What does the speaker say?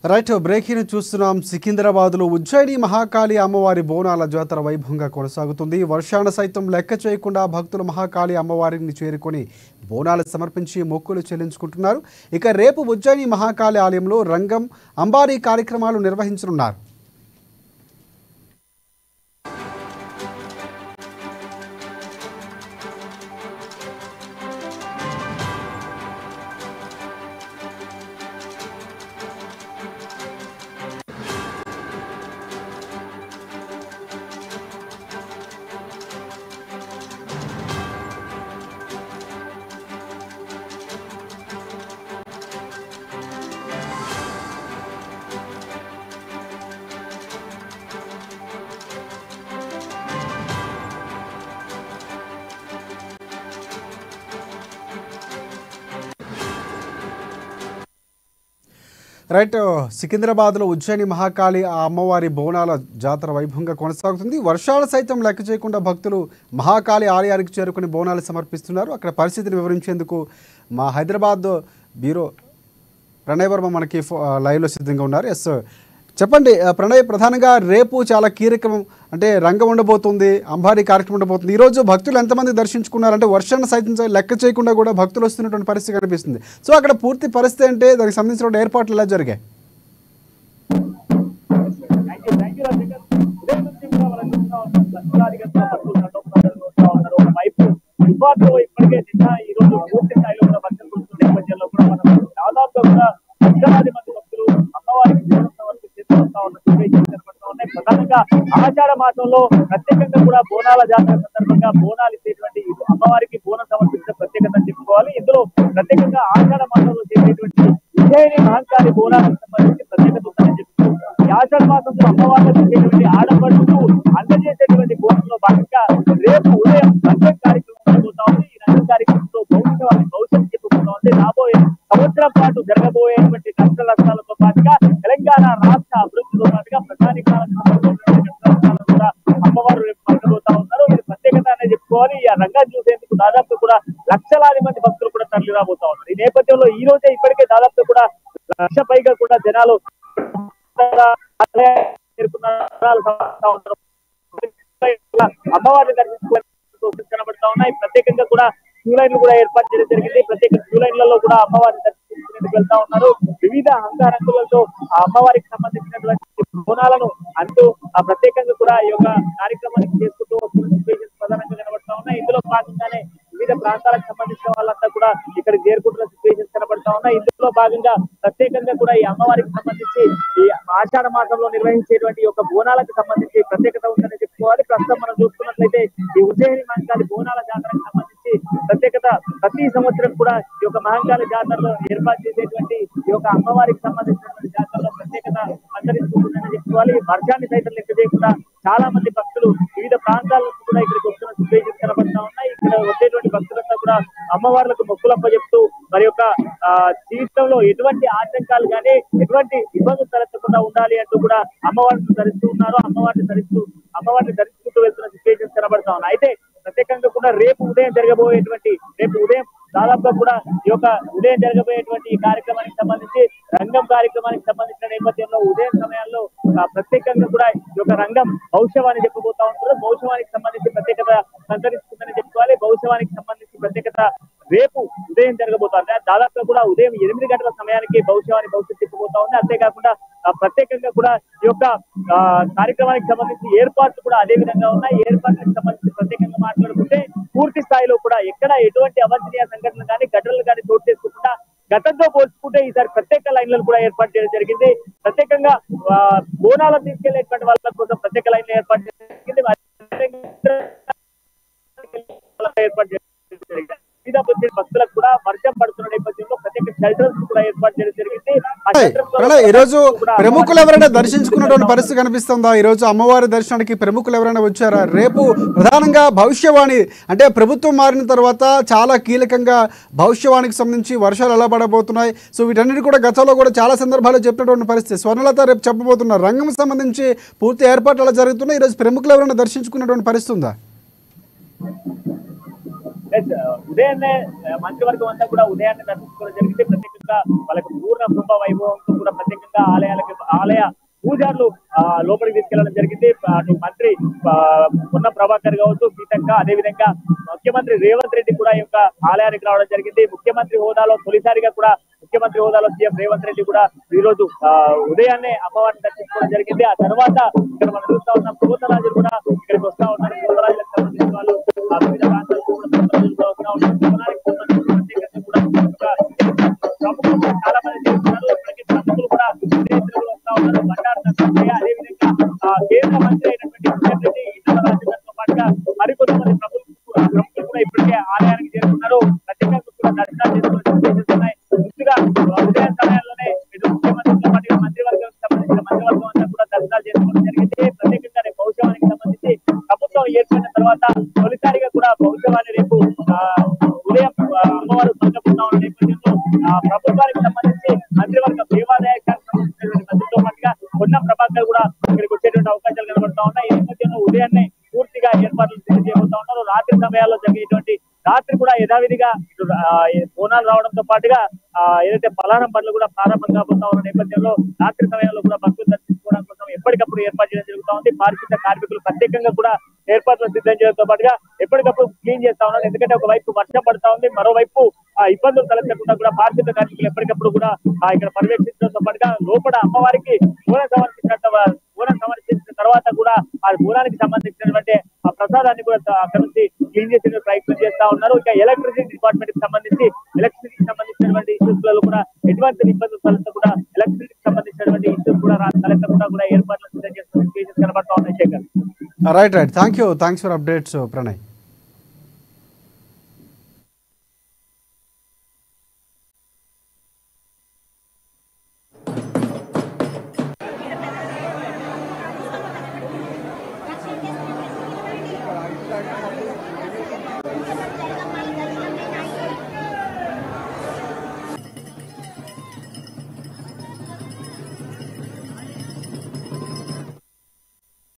right breaking చూస్తున్నాం సికింద్రాబాద్లో ఉజ్జయిని మహాకాళి అమ్మవారి బోనాల జాతర వైభవంగా కొనసాగుతుంది వర్షాన సైతం లెక్క చేయకుండా భక్తులు మహాకాళి అమ్మవారిని చేరుకొని బోనాలు సమర్పించి మొక్కులు చెల్లించుకుంటున్నారు ఇక రేపు ఉజ్జయిని మహాకాళి ఆలయంలో రంగం అంబారీ కార్యక్రమాలు నిర్వహించనున్నారు రైట్ సికింద్రాబాద్లో ఉజ్జయిని మహాకాళి ఆ అమ్మవారి బోనాల జాతర వైభవంగా కొనసాగుతుంది వర్షాలు సైతం లెక్క చేయకుండా భక్తులు మహాకాళి ఆలయానికి చేరుకుని బోనాలు సమర్పిస్తున్నారు అక్కడ పరిస్థితిని వివరించేందుకు మా హైదరాబాద్ బ్యూరో ప్రణయ్ వర్మ మనకి ఫో- ఆ, లైవ్లో సిద్ధంగా ఉన్నారు ఎస్ చెప్పండి ఆ, ప్రణయ్ ప్రధానంగా రేపు చాలా కీలకం అంటే రంగం ఉండబోతుంది అంబారీ కార్యక్రమం ఉండబోతుంది ఈరోజు భక్తులు ఎంతమంది దర్శించుకున్నారంటే వర్షాన్ని సైతం చే- లెక్క చేయకుండా కూడా భక్తులు వస్తున్నటువంటి పరిస్థితి కనిపిస్తుంది సో అక్కడ పూర్తి పరిస్థితి అంటే దానికి సంబంధించిన ఏర్పాట్లు ఎలా జరిగాయి thank you thank you Rajasekhar ఉదయం నుంచి కూడా మనం చూస్తా ఉన్నాం లక్షలాదిగా భక్తులు తండోపతండాలు వస్తా ఉన్నారు ఒకవైపు తుపాకులో ఇప్పటికే నిన్న ఈ రోజు పూర్తి స్థాయిలో కూడా భక్తులు కురుస్తున్న నేపథ్యంలో కూడా మనం దాదాపుగా కూడా లక్షలాది మంది భక్తులు అమ్మవారికి జీవన సమర్పణ చేస్తూ వస్తా ఉన్న సిచ్యువేషన్ కనబడుతూ ఉన్నాయి ప్రధానంగా ఆషాఢ మాసంలో ప్రత్యేకంగా కూడా బోనాల జాతర సందర్భంగా బోనాలు ఇచ్చేటువంటి ఈ అమ్మవారికి బోనం సమర్పించిన ప్రత్యేకత చెప్పుకోవాలి ఇందులో ప్రత్యేకంగా ఆషాఢ మాసంలో చేసేటువంటి విజయని మహంకాళి బోనాలకు సంబంధించి ప్రత్యేకత ఉందని చెప్పుకోవాలి ఈ ఆషాఢ మాసంలో అమ్మవారికి ఇచ్చేటువంటి ఆడపడుకు అందజేసేటువంటి బోనంలో భాగంగా రేపు ఉదయం రంగం కార్యక్రమం జరగబోతా ఉంది ఈ రంగం కార్యక్రమంలో భవిష్యత్ భవిష్యత్తు చెప్పబోతా ఉంది రాబోయే సంవత్సరం పాటు జరగబోయేటువంటి కష్ట నష్టాలతో పాటుగా తెలంగాణ రాష్ట్ర అభివృద్ధితో పాటుగా ప్రధాని కాలంలో కూడా అమ్మవారు రేపు పలకబోతా ఉన్నారు ఇది ప్రత్యేకత అనే చెప్పుకోవాలి ఈ రంగాన్ని చూసేందుకు దాదాపు కూడా లక్షలాది మంది భక్తులు కూడా తరలి రాబోతా ఉన్నారు ఈ నేపథ్యంలో ఈ రోజే ఇప్పటికే దాదాపు కూడా లక్ష పైగా కూడా జనాలు చేరుకున్నారు ఉన్నారు అమ్మవారిని దర్శించుకోవడానికి కనబడతా ఉన్నాయి ప్రత్యేకంగా కూడా క్యూ లైన్లు కూడా ఏర్పాటు చేయడం జరిగింది ప్రత్యేక క్యూ లైన్లలో కూడా అమ్మవారిని దర్శించుకునేందుకు వెళ్తా ఉన్నారు వివిధ అంగారంగులతో ఆ అమ్మవారికి సంబంధించినటువంటి బోనాలను అంటూ ఆ ప్రత్యేకంగా కూడా ఈ యొక్క కార్యక్రమానికి చేసుకుంటూ వస్తున్న సిచ్యువేషన్స్ ప్రధానంగా కనబడతా ఉన్నాయి ఇందులో భాగంగానే వివిధ ప్రాంతాలకు సంబంధించిన వాళ్ళంతా కూడా ఇక్కడ చేరుకుంటున్న సిచ్యువేషన్స్ కనబడతా ఉన్నాయి ఇందులో భాగంగా ప్రత్యేకంగా కూడా ఈ అమ్మవారికి సంబంధించి ఈ ఆషాఢ మాసంలో నిర్వహించేటువంటి ఈ యొక్క బోనాలకు సంబంధించి ప్రత్యేకత ఉందని చెప్పుకోవాలి ప్రస్తుతం మనం చూసుకున్నట్లయితే ఈ ఉజ్జయిని మహంకాళి బోనాల జాతరకు సంబంధించి ప్రత్యేకత ప్రతి సంవత్సరం కూడా ఈ యొక్క మహంకాళి జాతరలో ఏర్పాటు చేసేటువంటి ఈ యొక్క అమ్మవారికి సంబంధించినటువంటి జాతరలో ప్రత్యేకత అంతరిస్తుందని చెప్పుకోవాలి వర్షాన్ని సైతం లెక్క చేయకుండా చాలా మంది భక్తులు వివిధ ప్రాంతాల నుంచి కూడా ఇక్కడికి వస్తున్న సిచ్యువేషన్స్ కనబడతా ఉన్నాయి ఇక్కడ వచ్చేటువంటి భక్తులంతా కూడా అమ్మవార్లకు మొక్కులప్ప చెప్తూ మరి యొక్క ఆ, జీవితంలో ఎటువంటి ఆటంకాలు కానీ ఎటువంటి ఇబ్బందులు తలెత్తకుండా ఉండాలి అంటూ కూడా అమ్మవారిని ధరిస్తూ ఉన్నారు అమ్మవారిని ధరిస్తూ అమ్మవారిని ధరించుకుంటూ వెళ్తున్న సిచ్యువేషన్స్ కనబడతా ఉన్నాయి అయితే ప్రత్యేకంగా కూడా రేపు ఉదయం జరగబోయేటువంటి రేపు ఉదయం దాదాపుగా కూడా ఈ యొక్క ఉదయం జరగబోయేటువంటి ఈ కార్యక్రమానికి సంబంధించి రంగం కార్యక్రమానికి సంబంధించిన నేపథ్యంలో ఉదయం సమయాల్లో ఆ, ప్రత్యేకంగా కూడా ఈ యొక్క రంగం భవిష్యవాణి చెప్పబోతా ఉంటారు భవిష్యవానికి సంబంధించి ప్రత్యేకత సంతరిస్తుందని చెప్పుకోవాలి భవిష్యవానికి సంబంధించి ప్రత్యేకత రేపు ఉదయం జరగబోతోంది దాదాపుగా కూడా ఉదయం ఎనిమిది గంటల సమయానికి భవిష్యవాణి భవిష్యత్తు చెప్పబోతా ఉంది అంతేకాకుండా ఆ, ప్రత్యేకంగా కూడా ఈ యొక్క ఆ, కార్యక్రమానికి సంబంధించి ఏర్పాట్లు కూడా అదే విధంగా ఉన్నాయి ఏర్పాట్లకు సంబంధించి ప్రత్యేకంగా మాట్లాడుకుంటే పూర్తి స్థాయిలో కూడా ఎక్కడ ఎటువంటి అవాంఛనీయ సంఘటనలు కానీ ఘటనలు కానీ చోటు చేసుకోకుండా గతంతో పోల్చుకుంటే ఈసారి ప్రత్యేక లైన్లను కూడా ఏర్పాటు చేయడం జరిగింది ప్రత్యేకంగా ఆ, బోనాలను తీసుకెళ్లేటువంటి వాళ్ళ కోసం ప్రత్యేక లైన్లు ఏర్పాటు చేయడం జరిగింది ఏర్పాటు చేయడం జరిగింది వివిధ వచ్చే భక్తులకు కూడా వర్షం పడుతున్న నేపథ్యంలో ప్రత్యేక షెల్టర్స్ కూడా ఏర్పాటు చేయడం జరిగింది ఆ shelters లో ప్రణయ్, ఈరోజు కూడా ప్రముఖులు ఎవరైనా దర్శించుకున్నటువంటి పరిస్థితి కనిపిస్తుందా ఈరోజు అమ్మవారి దర్శనానికి ప్రముఖులు ఎవరైనా వచ్చారా రేపు ప్రధానంగా భవిష్యవాణి అంటే ప్రభుత్వం మారిన తర్వాత చాలా కీలకంగా భవిష్యవాణికి సంబంధించి వర్షాలు ఎలా పడబోతున్నాయి సో వీటన్నిటి కూడా గతంలో కూడా చాలా సందర్భాల్లో చెప్పినటువంటి పరిస్థితి స్వర్ణలత రేపు చెప్పబోతున్నారు రంగం సంబంధించి పూర్తి ఏర్పాట్లు ఎలా జరుగుతున్నాయి ఈరోజు ప్రముఖులు ఎవరైనా దర్శించుకున్నటువంటి పరిస్థితి ఉందా Yes, ఉదయాన్నే ఆ, మంత్రివర్గం అంతా కూడా ఉదయాన్నే దర్శించుకోవడం జరిగింది ప్రత్యేకంగా వాళ్ళకి పూర్ణ కుటుంబ వైభవంతో కూడా ప్రత్యేకంగా ఆలయాలకి ఆలయ పూజారులు ఆ, లోపలికి తీసుకెళ్లడం జరిగింది అటు మంత్రి ఆ, పొన్న ప్రభాకర్ కావచ్చు సీతక్క అదే విధంగా ముఖ్యమంత్రి రేవంత్ రెడ్డి కూడా ఈ యొక్క ఆలయానికి రావడం జరిగింది ముఖ్యమంత్రి హోదాలో తొలిసారిగా కూడా ముఖ్యమంత్రి హోదాలో సీఎం రేవంత్ రెడ్డి కూడా ఈ రోజు ఆ, ఉదయాన్నే అమ్మవారిని దర్శించుకోవడం జరిగింది ఆ తర్వాత ఇక్కడ మనం చూస్తా ఉన్నాం పోతరాజులు కూడా ఇక్కడికి వస్తా ఉన్నారు పోతరాజులకు సంబంధించిన వాళ్ళు ఆ వివిధ ప్రాంతాలకు కూడా పోతరాజులు వస్తా ఉన్నారు పోతరాజులకు సంబంధించిన ప్రత్యేకంగా కూడా ఒక ప్రముఖులు కూడా చాలా మంది చేస్తున్నారు ఇప్పటికీ ప్రముఖులు కూడా విదేశీయులు వస్తా ఉన్నారు బండారు దత్తాత్రేయ అదే విధంగా ఆ, కేంద్ర మంత్రి అయినటువంటి కిషన్ రెడ్డి ఈటల రాజేందర్తో పాటుగా మరికొంతమంది ప్రముఖులు ఆ, ప్రముఖులు కూడా ఇప్పటికే ఆలయానికి చేరుకున్నారు ప్రత్యేకంగా కూడా దర్శనాలు చేసుకునే సిచ్యువేషన్స్ ఉన్నాయి ముందుగా ఆ, ఉదయం సమయాల్లోనే ఇటు ముఖ్యమంత్రితో పాటు మంత్రివర్గం సంబంధించిన మంత్రివర్గం అంతా కూడా దర్శనాలు చేసుకోవడం జరిగింది ప్రత్యేకంగా రేపు భవిష్యవానికి సంబంధించి ప్రభుత్వం ఏర్పడిన తర్వాత తొలిసారిగా కూడా భవిష్యవాణి రేపు ఆ, ఉదయం ఆ, అమ్మవారు పలకబోతా ఉన్న నేపథ్యంలో ఆ, ప్రభుత్వానికి సంబంధించి మంత్రివర్గ దేవాదాయ శాఖకు సంబంధించినటువంటి మంత్రితో పాటుగా పొన్నం ప్రభాకర్ కూడా ఇక్కడికి వచ్చేటువంటి అవకాశాలు కనబడతా ఉన్నాయి ఈ నేపథ్యంలో ఉదయాన్నే పూర్తిగా ఏర్పాట్లు సిద్ధం చేయబోతా ఉన్నారు రాత్రి సమయాల్లో జరిగేటువంటి రాత్రి కూడా యథావిధిగా ఇటు ఆ, ఈ బోనాలు రావడంతో పాటుగా ఆ, ఏదైతే పలారం పనులు కూడా ప్రారంభం కాబోతా ఉన్న నేపథ్యంలో రాత్రి సమయంలో కూడా భక్తులు దర్శించుకోవడం కోసం ఎప్పటికప్పుడు ఏర్పాటు చేయడం జరుగుతా ఉంది పారిశుద్ధ కార్మికులు ప్రత్యేకంగా కూడా ఏర్పాట్లు సిద్ధం చేయడంతో పాటుగా ఎప్పటికప్పుడు క్లీన్ చేస్తా ఉన్నారు ఎందుకంటే ఒకవైపు వర్షం పడతా ఉంది మరోవైపు ఆ ఇబ్బందులు తలెత్తకుండా కూడా పారిశుద్ధ కార్మికులు ఎప్పటికప్పుడు కూడా ఆ ఇక్కడ పర్యవేక్షించడంతో పాటుగా లోపల అమ్మవారికి బోనం సమర్పించినట్టు బోనం సమర్పించిన తర్వాత కూడా ఆ బోనానికి సంబంధించినటువంటి ఆ ప్రసాదాన్ని కూడా త- అక్కడ నుంచి క్లీన్ చేసే ప్రయత్నం చేస్తా ఉన్నారు ఇంకా ఎలక్ట్రిసిటీ డిపార్ట్మెంట్ కి సంబంధించి ఎలక్ట్రిసిటీకి సంబంధించినటువంటి ఇష్యూస్ లలో కూడా ఎటువంటి ఇబ్బందులు తలెత్తకుండా ఎలక్ట్రిసిటీకి సంబంధించినటువంటి ఇష్యూస్ కూడా రా- తలెత్తకుండా కూడా ఏర్పాట్లు సిద్ధం చేస్తున్న సిచ్యువేషన్ కనబడతా ఉన్నాయి Sekhar right right thank you thanks for updates Pranay